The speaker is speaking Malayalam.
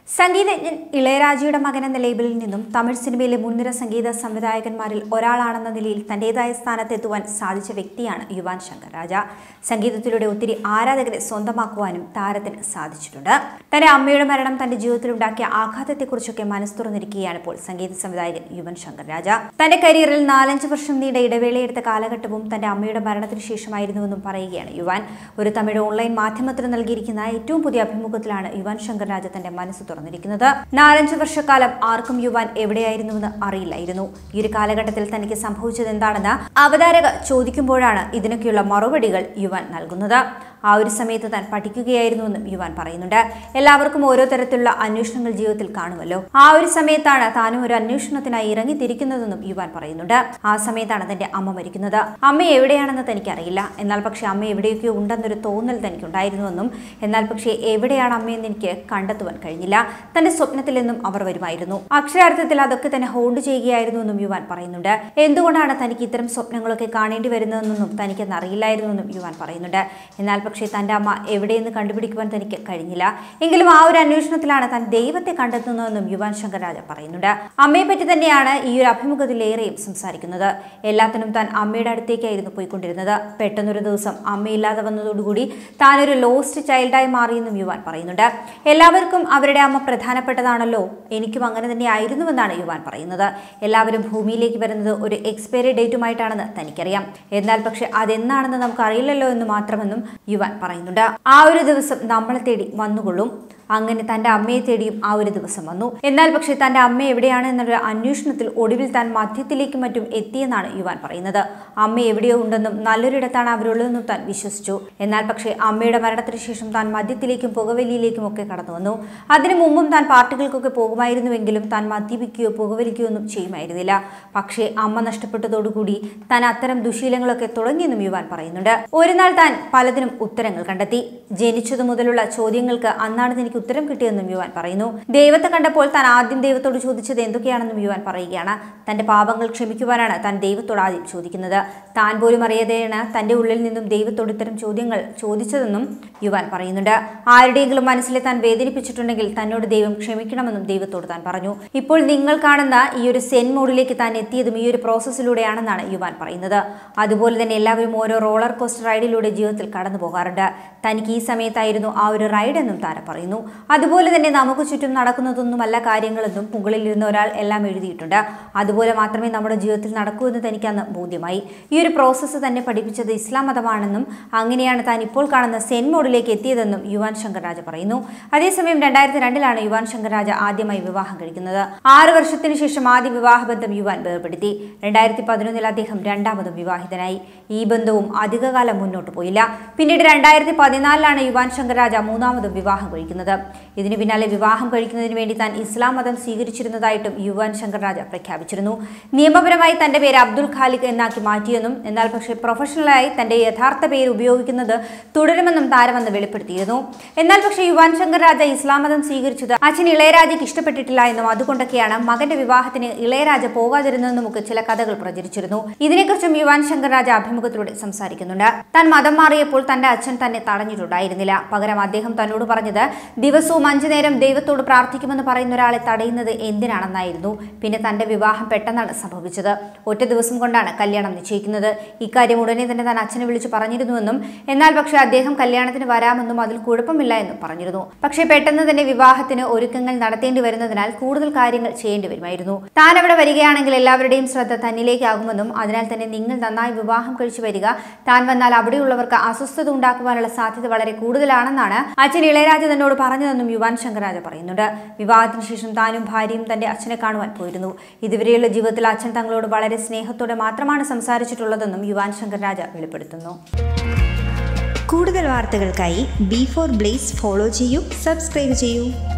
സംഗീതജ്ഞൻ ഇളയരാജയുടെ മകൻ എന്ന ലേബലിൽ നിന്നും തമിഴ് സിനിമയിലെ മുൻനിര സംഗീത സംവിധായകന്മാരിൽ ഒരാളാണെന്ന നിലയിൽ തന്റേതായ സ്ഥാനത്തെത്തുവാൻ സാധിച്ച വ്യക്തിയാണ് യുവാൻ ശങ്കർ രാജ സംഗീതത്തിലൂടെ ഒത്തിരി ആരാധകരെ സ്വന്തമാക്കുവാനും താരത്തിന് സാധിച്ചിട്ടുണ്ട് തന്റെ അമ്മയുടെ മരണം തന്റെ ജീവിതത്തിൽ ഉണ്ടാക്കിയ ആഘാതത്തെക്കുറിച്ചൊക്കെ മനസ്സ് തുറന്നിരിക്കുകയാണ് ഇപ്പോൾ സംഗീത സംവിധായകൻ യുവൻ ശങ്കർ രാജ തന്റെ കരിയറിൽ നാലഞ്ച് വർഷം നീണ്ട ഇടവേളയെടുത്ത കാലഘട്ടവും തന്റെ അമ്മയുടെ മരണത്തിന് ശേഷമായിരുന്നുവെന്നും പറയുകയാണ് യുവാൻ ഒരു തമിഴ് ഓൺലൈൻ മാധ്യമത്തിന് നൽകിയിരിക്കുന്ന ഏറ്റവും പുതിയ അഭിമുഖത്തിലാണ് യുവാൻ ശങ്കർ രാജ തന്റെ മനസ്സ് തുറന്നിരിക്കുന്നത് നാലഞ്ച് വർഷക്കാലം ആർക്കും യുവാൻ എവിടെയായിരുന്നുവെന്ന് അറിയില്ലായിരുന്നു ഈ ഒരു കാലഘട്ടത്തിൽ തനിക്ക് സംഭവിച്ചത് എന്താണെന്ന് അവതാരക ചോദിക്കുമ്പോഴാണ് ഇതിനൊക്കെയുള്ള മറുപടികൾ യുവാൻ നൽകുന്നത് ആ ഒരു സമയത്ത് താൻ പഠിക്കുകയായിരുന്നുവെന്നും യുവാൻ പറയുന്നുണ്ട് എല്ലാവർക്കും ഓരോ തരത്തിലുള്ള അന്വേഷണങ്ങൾ ജീവിതത്തിൽ കാണുമല്ലോ ആ ഒരു സമയത്താണ് താനും ഒരു അന്വേഷണത്തിനായി ഇറങ്ങിത്തിരിക്കുന്നതെന്നും യുവാൻ പറയുന്നുണ്ട് ആ സമയത്താണ് തന്റെ അമ്മ മരിക്കുന്നത് അമ്മ എവിടെയാണെന്ന് തനിക്കറിയില്ല എന്നാൽ പക്ഷേ അമ്മ എവിടെയൊക്കെയോ ഉണ്ടെന്നൊരു തോന്നൽ തനിക്കുണ്ടായിരുന്നുവെന്നും എന്നാൽ പക്ഷേ എവിടെയാണ് അമ്മയെന്ന് എനിക്ക് കണ്ടെത്തുവാൻ കഴിഞ്ഞില്ല തന്റെ സ്വപ്നത്തിൽ നിന്നും അവർ വരുമായിരുന്നു അക്ഷരാർത്ഥത്തിൽ അതൊക്കെ തന്നെ ഹോൾഡ് ചെയ്യുകയായിരുന്നുവെന്നും യുവാൻ പറയുന്നുണ്ട് എന്തുകൊണ്ടാണ് തനിക്ക് ഇത്തരം സ്വപ്നങ്ങളൊക്കെ കാണേണ്ടി വരുന്നതെന്നൊന്നും തനിക്കെന്ന് അറിയില്ലായിരുന്നുവെന്നും യുവാൻ പറയുന്നുണ്ട് എന്നാൽ പക്ഷേ തന്റെ അമ്മ എവിടെയെന്ന് കണ്ടുപിടിക്കുവാൻ തനിക്ക് കഴിഞ്ഞില്ല എങ്കിലും ആ ഒരു അന്വേഷണത്തിലാണ് താൻ ദൈവത്തെ കണ്ടെത്തുന്നതെന്നും യുവാൻ ശങ്കർ രാജ പറയുന്നുണ്ട് അമ്മയെ പറ്റി തന്നെയാണ് ഈ ഒരു അഭിമുഖത്തിൽ ഏറെയും സംസാരിക്കുന്നത് എല്ലാത്തിനും താൻ അമ്മയുടെ അടുത്തേക്കായിരുന്നു പോയിക്കൊണ്ടിരുന്നത് പെട്ടെന്നൊരു ദിവസം അമ്മയില്ലാതെ വന്നതോടുകൂടി താൻ ഒരു ലോസ്റ്റ് ചൈൽഡായി മാറിയെന്നും യുവാൻ പറയുന്നുണ്ട് എല്ലാവർക്കും അവരുടെ അമ്മ പ്രധാനപ്പെട്ടതാണല്ലോ എനിക്കും അങ്ങനെ തന്നെ ആയിരുന്നുവെന്നാണ് യുവാൻ പറയുന്നത് എല്ലാവരും ഭൂമിയിലേക്ക് വരുന്നത് ഒരു എക്സ്പയറി ഡേറ്റുമായിട്ടാണെന്ന് തനിക്കറിയാം എന്നാൽ പക്ഷെ അതെന്നാണെന്ന് നമുക്ക് അറിയില്ലല്ലോ എന്ന് മാത്രമെന്നും യുവാൻ പറയുന്നുണ്ട് ആ ഒരു ദിവസം നമ്മളെ തേടി വന്നുകൊള്ളും അങ്ങനെ തന്റെ അമ്മയെ തേടിയും ആ ഒരു ദിവസം വന്നു എന്നാൽ പക്ഷേ തന്റെ അമ്മ എവിടെയാണ് എന്നൊരു അന്വേഷണത്തിൽ ഒടുവിൽ താൻ മധ്യത്തിലേക്കും മറ്റും എത്തിയെന്നാണ് യുവാൻ പറയുന്നത് അമ്മ എവിടെയോ ഉണ്ടെന്നും നല്ലൊരിടത്താണ് അവരുള്ളതെന്നും താൻ വിശ്വസിച്ചു എന്നാൽ പക്ഷേ അമ്മയുടെ മരണത്തിന് ശേഷം താൻ മദ്യത്തിലേക്കും പുകവലിയിലേക്കും ഒക്കെ കടന്നു വന്നു അതിനു മുമ്പും താൻ പാർട്ടികൾക്കൊക്കെ പോകുമായിരുന്നുവെങ്കിലും താൻ മദ്യപിക്കുകയോ പുകവലിക്കുകയോ ഒന്നും ചെയ്യുമായിരുന്നില്ല പക്ഷേ അമ്മ നഷ്ടപ്പെട്ടതോടുകൂടി താൻ അത്തരം ദുശീലങ്ങളൊക്കെ തുടങ്ങിയെന്നും യുവാൻ പറയുന്നുണ്ട് ഒരു നാൾ താൻ പലതിനും ഉത്തരങ്ങൾ കണ്ടെത്തി ജനിച്ചതു മുതലുള്ള ചോദ്യങ്ങൾക്ക് അന്നാണ് തനിക്ക് ഉത്തരം കിട്ടിയെന്നും യുവാൻ പറയുന്നു ദൈവത്തെ കണ്ടപ്പോൾ താൻ ആദ്യം ദൈവത്തോട് ചോദിച്ചത് എന്തൊക്കെയാണെന്നും യുവാൻ പറയുകയാണ് തന്റെ പാപങ്ങൾ ക്ഷമിക്കുവാനാണ് താൻ ദൈവത്തോട് ആദ്യം ചോദിക്കുന്നത് താൻ പോലും അറിയാതെയാണ് തന്റെ ഉള്ളിൽ നിന്നും ദൈവത്തോട് ഇത്തരം ചോദ്യങ്ങൾ ചോദിച്ചതെന്നും യുവാൻ പറയുന്നുണ്ട് ആരുടെയെങ്കിലും മനസ്സിലെ താൻ വേദനിപ്പിച്ചിട്ടുണ്ടെങ്കിൽ തന്നോട് ദൈവം ക്ഷമിക്കണമെന്നും ദൈവത്തോട് താൻ പറഞ്ഞു ഇപ്പോൾ നിങ്ങൾ കാണുന്ന ഈ ഒരു സെൻ മോഡിലേക്ക് താൻ എത്തിയതും ഈ ഒരു പ്രോസസ്സിലൂടെയാണെന്നാണ് യുവാൻ പറയുന്നത് അതുപോലെ തന്നെ എല്ലാവരും ഓരോ റോളർ കോസ്റ്റർ റൈഡിലൂടെ ജീവിതത്തിൽ കടന്നു പോകാറുണ്ട് തനിക്ക് ഈ സമയത്തായിരുന്നു ആ ഒരു റൈഡ് എന്നും താര പറയുന്നു അതുപോലെ തന്നെ നമുക്ക് ചുറ്റും നടക്കുന്നതൊന്നുമല്ല കാര്യങ്ങളെന്നും മുകളിലിരുന്ന ഒരാൾ എല്ലാം എഴുതിയിട്ടുണ്ട് അതുപോലെ മാത്രമേ നമ്മുടെ ജീവിതത്തിൽ നടക്കൂ എന്ന് തനിക്ക് അന്ന് ബോധ്യമായി ഈ ഒരു പ്രോസസ്സ് തന്നെ പഠിപ്പിച്ചത് ഇസ്ലാം മതമാണെന്നും അങ്ങനെയാണ് താൻ ഇപ്പോൾ കാണുന്ന സെൻ മോഡിലേക്ക് എത്തിയതെന്നും യുവാൻ ശങ്കർ രാജ പറയുന്നു അതേസമയം രണ്ടായിരത്തി രണ്ടിലാണ് യുവാൻ ശങ്കർ രാജ ആദ്യമായി വിവാഹം കഴിക്കുന്നത് ആറ് വർഷത്തിന് ശേഷം ആദ്യ വിവാഹബന്ധം യുവാൻ വേർപെടുത്തി രണ്ടായിരത്തി പതിനൊന്നിൽ അദ്ദേഹം രണ്ടാമതും വിവാഹിതനായി ഈ ബന്ധവും അധികകാലം മുന്നോട്ട് പോയില്ല പിന്നീട് രണ്ടായിരത്തി പതിനാലിലാണ് യുവാൻ ശങ്കർ രാജ മൂന്നാമതും വിവാഹം കഴിക്കുന്നത് ഇതിനു പിന്നാലെ വിവാഹം കഴിക്കുന്നതിന് വേണ്ടി താൻ ഇസ്ലാം മതം സ്വീകരിച്ചിരുന്നതായിട്ടും യുവാൻ ശങ്കർ രാജ പ്രഖ്യാപിച്ചിരുന്നു നിയമപരമായി തന്റെ പേര് അബ്ദുൽ ഖാലിഖ് എന്നാക്കി മാറ്റിയെന്നും എന്നാൽ പക്ഷേ പ്രൊഫഷണലായി തന്റെ യഥാർത്ഥ പേര് ഉപയോഗിക്കുന്നത് തുടരുമെന്നും താരമെന്ന് വെളിപ്പെടുത്തിയിരുന്നു എന്നാൽ പക്ഷേ യുവാൻ ശങ്കർ രാജ ഇസ്ലാം മതം സ്വീകരിച്ചത് അച്ഛൻ ഇളയരാജയ്ക്ക് ഇഷ്ടപ്പെട്ടിട്ടില്ല എന്നും അതുകൊണ്ടൊക്കെയാണ് മകന്റെ വിവാഹത്തിന് ഇളയരാജ പോകാതിരുന്നതെന്നുമൊക്കെ ചില കഥകൾ പ്രചരിച്ചിരുന്നു ഇതിനെക്കുറിച്ചും യുവാൻ ശങ്കർ രാജ അഭിമുഖത്തിലൂടെ സംസാരിക്കുന്നുണ്ട് താൻ മതം മാറിയപ്പോൾ തന്റെ അച്ഛൻ തന്നെ തടഞ്ഞിട്ടുണ്ടായിരുന്നില്ല പകരം അദ്ദേഹം തന്നോട് പറഞ്ഞത് ദിവസവും അഞ്ചു നേരം ദൈവത്തോട് പ്രാർത്ഥിക്കുമെന്ന് പറയുന്ന ഒരാളെ തടയുന്നത് എന്തിനാണെന്നായിരുന്നു പിന്നെ തന്റെ വിവാഹം പെട്ടെന്നാണ് സംഭവിച്ചത് ഒറ്റ ദിവസം കൊണ്ടാണ് കല്യാണം നിശ്ചയിക്കുന്നത് ഇക്കാര്യം ഉടനെ തന്നെ താൻ അച്ഛനെ വിളിച്ചു പറഞ്ഞിരുന്നുവെന്നും എന്നാൽ പക്ഷേ അദ്ദേഹം കല്യാണത്തിന് വരാമെന്നും അതിൽ കുഴപ്പമില്ല എന്നും പറഞ്ഞിരുന്നു പക്ഷേ പെട്ടെന്ന് തന്നെ വിവാഹത്തിന് ഒരുക്കങ്ങൾ നടത്തേണ്ടി വരുന്നതിനാൽ കൂടുതൽ കാര്യങ്ങൾ ചെയ്യേണ്ടി വരുമായിരുന്നു താൻ അവിടെ വരികയാണെങ്കിൽ എല്ലാവരുടെയും ശ്രദ്ധ തന്നിലേക്കാകുമെന്നും അതിനാൽ തന്നെ നിങ്ങൾ നന്നായി വിവാഹം കഴിച്ചു വരിക താൻ വന്നാൽ അവിടെയുള്ളവർക്ക് അസ്വസ്ഥത ഉണ്ടാക്കുവാനുള്ള സാധ്യത വളരെ കൂടുതലാണെന്നാണ് അച്ഛൻ ഇളയരാജ തന്നോട് പറഞ്ഞതെന്നും യുവാൻ ശങ്കരാജ പറയുന്നുണ്ട് വിവാഹത്തിന് ശേഷം താനും ഭാര്യയും തന്റെ അച്ഛനെ കാണുവാൻ പോയിരുന്നു ഇതുവരെയുള്ള ജീവിതത്തിൽ അച്ഛൻ തങ്ങളോട് വളരെ സ്നേഹത്തോടെ മാത്രമാണ് സംസാരിച്ചിട്ടുള്ളതെന്നും യുവാൻ ശങ്കർ രാജ വെളിപ്പെടുത്തുന്നു കൂടുതൽ വാർത്തകൾക്കായി ബി ഫോർ ബ്ലേസ് ഫോളോ ചെയ്യൂ സബ്സ്ക്രൈബ് ചെയ്യൂ